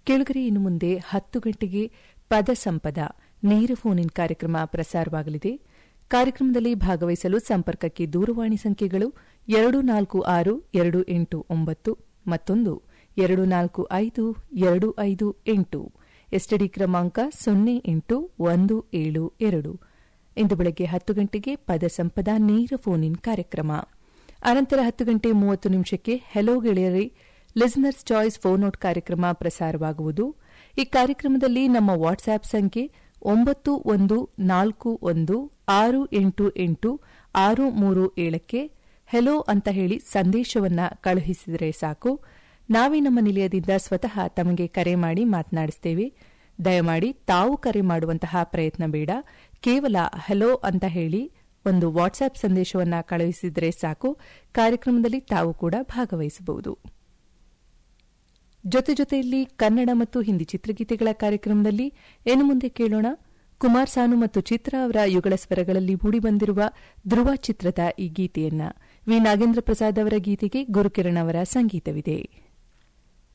ಕೆಳಗರೆ ಇನ್ನು ಮುಂದೆ ಹತ್ತು ಗಂಟೆಗೆ ಪದ ಸಂಪದ ನೇರ ಫೋನ್ ಇನ್ ಕಾರ್ಯಕ್ರಮ ಪ್ರಸಾರವಾಗಲಿದೆ ಕಾರ್ಯಕ್ರಮದಲ್ಲಿ ಭಾಗವಹಿಸಲು ಸಂಪರ್ಕಕ್ಕೆ ದೂರವಾಣಿ ಸಂಖ್ಯೆಗಳು ಎರಡು ನಾಲ್ಕು ಆರು ಎರಡು ಎಂಟು ಒಂಬತ್ತು ಮತ್ತೊಂದು ಎರಡು ನಾಲ್ಕು ಐದು ಎರಡು ಐದು ಎಂಟು ಎಸ್ಟಿಡಿ ಕ್ರಮಾಂಕ ಸೊನ್ನೆ ಎಂಟು ಒಂದು ಏಳು ಎರಡು ಇಂದು ಬೆಳಗ್ಗೆ ಹತ್ತು ಗಂಟೆಗೆ ಪದ ಸಂಪದ ನೇರ ಫೋನ್ ಇನ್ ಕಾರ್ಯಕ್ರಮ ಅನಂತರ ಹತ್ತು ಗಂಟೆ ಮೂವತ್ತು ನಿಮಿಷಕ್ಕೆ ಹೆಲೋ ಗೆಳೆಯರಿ ಲಿಸ್ನರ್ಸ್ ಚಾಯ್ಸ್ ಫೋನ್ ಔಟ್ ಕಾರ್ಯಕ್ರಮ ಪ್ರಸಾರವಾಗುವುದು ಈ ಕಾರ್ಯಕ್ರಮದಲ್ಲಿ ನಮ್ಮ ವಾಟ್ಸ್ಆಪ್ ಸಂಖ್ಯೆ ಒಂಬತ್ತು ಒಂದು ನಾಲ್ಕು ಒಂದು ಆರು ಎಂಟು ಎಂಟು ಆರು ಮೂರು ಏಳಕ್ಕೆ ಹೆಲೋ ಅಂತ ಹೇಳಿ ಸಂದೇಶವನ್ನ ಕಳುಹಿಸಿದರೆ ಸಾಕು ನಾವೇ ನಮ್ಮ ನಿಲಯದಿಂದ ಸ್ವತಃ ತಮಗೆ ಕರೆ ಮಾಡಿ ಮಾತನಾಡಿಸ್ತೇವೆ ದಯಮಾಡಿ ತಾವು ಕರೆ ಮಾಡುವಂತಹ ಪ್ರಯತ್ನ ಬೇಡ ಕೇವಲ ಹೆಲೋ ಅಂತ ಹೇಳಿ ಒಂದು ವಾಟ್ಸ್ಆಪ್ ಸಂದೇಶವನ್ನ ಕಳುಹಿಸಿದರೆ ಸಾಕು ಕಾರ್ಯಕ್ರಮದಲ್ಲಿ ತಾವು ಕೂಡ ಭಾಗವಹಿಸಬಹುದು ಜೊತೆ ಜೊತೆಯಲ್ಲಿ ಕನ್ನಡ ಮತ್ತು ಹಿಂದಿ ಚಿತ್ರಗೀತೆಗಳ ಕಾರ್ಯಕ್ರಮದಲ್ಲಿ ಇನ್ನು ಮುಂದೆ ಕೇಳೋಣ ಕುಮಾರ್ ಸಾನು ಮತ್ತು ಚಿತ್ರ ಅವರ ಯುಗಳ ಸ್ವರಗಳಲ್ಲಿ ಮೂಡಿಬಂದಿರುವ ಧ್ರುವ ಚಿತ್ರದ ಈ ಗೀತೆಯನ್ನ ವಿ ನಾಗೇಂದ್ರ ಪ್ರಸಾದ್ ಅವರ ಗೀತೆಗೆ ಗುರುಕಿರಣ್ ಅವರ ಸಂಗೀತವಿದೆ